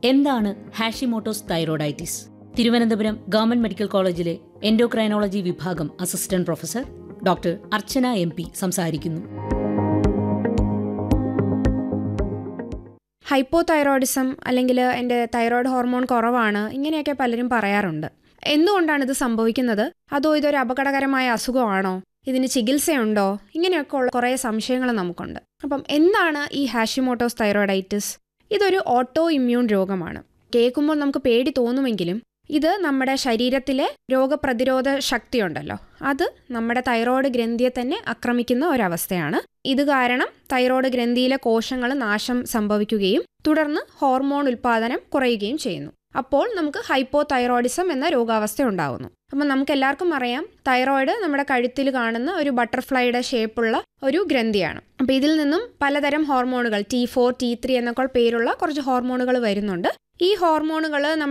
എന്താണ് Hashimoto's thyroiditis Thiruvananthapuram government medical കോളേജിലെ endocrinology വിഭാഗം assistant professor doctor Archana M P സംസാരിക്കുന്നു ഹൈപ്പോ തൈറോയിഡിസം അല്ലെങ്കിൽ എൻ്റെ തൈറോയ്ഡ് ഹോർമോൺ കുറവാണ് ഇങ്ങനെയൊക്കെ പലരും പറയാറുണ്ട് എന്തുകൊണ്ടാണ് ഇത് സംഭവിക്കുന്നത് അതോ ഇതൊരു അപകടകരമായ അസുഖമാണോ ഇതിന് ചികിത്സയുണ്ടോ ഇങ്ങനെയൊക്കെ ഉള്ള കുറേ സംശയങ്ങൾ നമുക്കുണ്ട് അപ്പം എന്താണ് ഈ ഹാഷിമോട്ടോസ് തൈറോയിഡൈറ്റിസ് ഇതൊരു ഓട്ടോ ഇമ്മ്യൂൺ രോഗമാണ് കേൾക്കുമ്പോൾ നമുക്ക് പേടി തോന്നുമെങ്കിലും ഇത് നമ്മുടെ ശരീരത്തിലെ രോഗപ്രതിരോധ ശക്തിയുണ്ടല്ലോ അത് നമ്മുടെ തൈറോയ്ഡ് ഗ്രന്ഥിയെ തന്നെ ആക്രമിക്കുന്ന ഒരവസ്ഥയാണ് ഇത് കാരണം തൈറോയ്ഡ് ഗ്രന്ഥിയിലെ കോശങ്ങൾ നാശം സംഭവിക്കുകയും തുടർന്ന് ഹോർമോൺ ഉൽപ്പാദനം കുറയുകയും ചെയ്യുന്നു അപ്പോൾ നമുക്ക് ഹൈപ്പോ തൈറോയിഡിസം എന്ന രോഗാവസ്ഥ ഉണ്ടാകുന്നു അപ്പം നമുക്ക് എല്ലാവർക്കും അറിയാം തൈറോയിഡ് നമ്മുടെ കഴുത്തിൽ കാണുന്ന ഒരു ബട്ടർഫ്ലൈയുടെ ഷേപ്പുള്ള ഒരു ഗ്രന്ഥിയാണ് അപ്പം ഇതിൽ നിന്നും പലതരം ഹോർമോണുകൾ ടി ഫോർ ടി ത്രീ എന്നൊക്കെ പേരുള്ള കുറച്ച് ഹോർമോണുകൾ വരുന്നുണ്ട് ഈ ഹോർമോണുകൾ